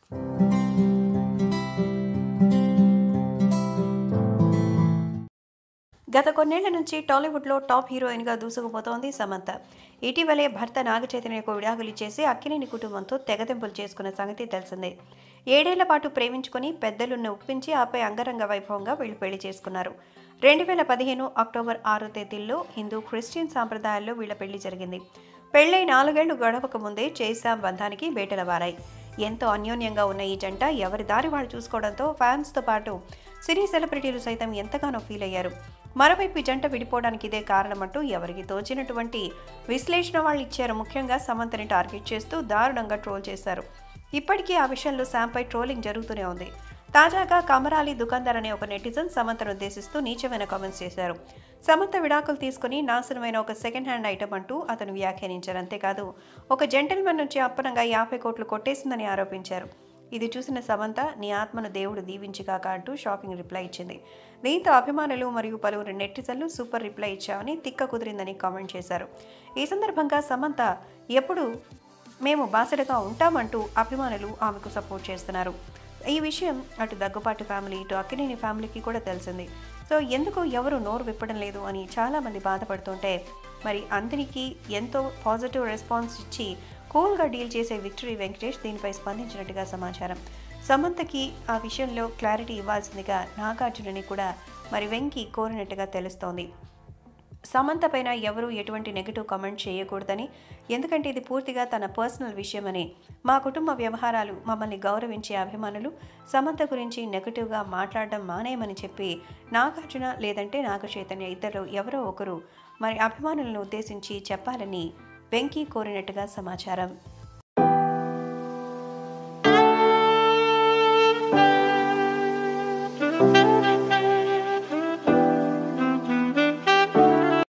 గత కొన్నేళ్ల నుంచి టాలీవుడ్లో టాప్ హీరోయిన్గా దూసుకుపోతోంది సమంత ఇటీవలే భర్త నాగ చైతన్యకు విడాకులు ఇచ్చేసి అక్కినేని కుటుంబంతో తెగదెంపులు చేసుకున్న సంగతి తెలిసిందే ఏడేళ్ల పాటు ప్రేమించుకుని పెద్దలున్న ఒప్పించి ఆపై అంగరంగ వైభవంగా వీళ్ళు పెళ్లి చేసుకున్నారు రెండు వేల పదిహేను అక్టోబర్ ఆరో తేదీల్లో హిందూ క్రిస్టియన్ సాంప్రదాయాల్లో వీళ్ళ పెళ్లి జరిగింది పెళ్లై నాలుగేళ్లు గడవక ముందే చేసా బంధానికి బేటల వారాయి ఎంతో అన్యోన్యంగా ఉన్న ఈ జంట ఎవరి దారి వాళ్ళు చూసుకోవడంతో ఫ్యాన్స్తో పాటు సినీ సెలబ్రిటీలు సైతం ఎంతగానో ఫీల్ అయ్యారు మరోవైపు ఈ జంట విడిపోవడానికి ఇదే కారణమంటూ ఎవరికి తోచినటువంటి విశ్లేషణ వాళ్ళు ఇచ్చారు ముఖ్యంగా సమంతని టార్గెట్ చేస్తూ దారుణంగా ట్రోల్ చేశారు ఇప్పటికీ ఆ విషయంలో శాంపై ట్రోలింగ్ జరుగుతూనే ఉంది తాజాగా కమరాలి దుకాందార్ అనే ఒక నెటిజన్ సమంతను ఉద్దేశిస్తూ నీచమైన కామెంట్స్ చేశారు సమంత విడాకులు తీసుకుని నాశనమైన ఒక సెకండ్ హ్యాండ్ ఐటమ్ అంటూ అతను వ్యాఖ్యానించారు అంతేకాదు ఒక జెంటిల్మెన్ నుంచి అప్పనంగా యాభై కోట్లు కొట్టేసిందని ఆరోపించారు ఇది చూసిన సమంత నీ ఆత్మను దేవుడు దీవించికాక అంటూ షాకింగ్ రిప్లై ఇచ్చింది దీంతో అభిమానులు మరియు పలువురు నెటిజన్లు సూపర్ రిప్లై ఇచ్చామని తిక్క కుదిరిందని కామెంట్ చేశారు ఈ సందర్భంగా సమంత ఎప్పుడు మేము బాసడగా ఉంటామంటూ అభిమానులు ఆమెకు సపోర్ట్ చేస్తున్నారు ఈ విషయం అటు దగ్గుపాటి ఫ్యామిలీ ఇటు అక్కినేని ఫ్యామిలీకి కూడా తెలిసింది సో ఎందుకు ఎవరు నోరు విప్పడం లేదు అని చాలామంది బాధపడుతుంటే మరి అందరికీ ఎంతో పాజిటివ్ రెస్పాన్స్ ఇచ్చి కూల్గా డీల్ చేసే విక్టరీ వెంకటేష్ దీనిపై స్పందించినట్టుగా సమాచారం సమంతకి ఆ విషయంలో క్లారిటీ ఇవ్వాల్సిందిగా నాగార్జునని కూడా మరి వెంకి కోరినట్టుగా తెలుస్తోంది సమంత పైన ఎవరూ ఎటువంటి నెగిటివ్ కామెంట్ చేయకూడదని ఎందుకంటే ఇది పూర్తిగా తన పర్సనల్ విషయమని మా కుటుంబ వ్యవహారాలు మమ్మల్ని గౌరవించే అభిమానులు సమంత గురించి నెగిటివ్గా మాట్లాడడం మానేయమని చెప్పి నాగార్జున లేదంటే నాగ చైతన్య ఇద్దరు ఎవరో ఒకరు మరి అభిమానులను ఉద్దేశించి చెప్పాలని వెంకీ కోరినట్టుగా సమాచారం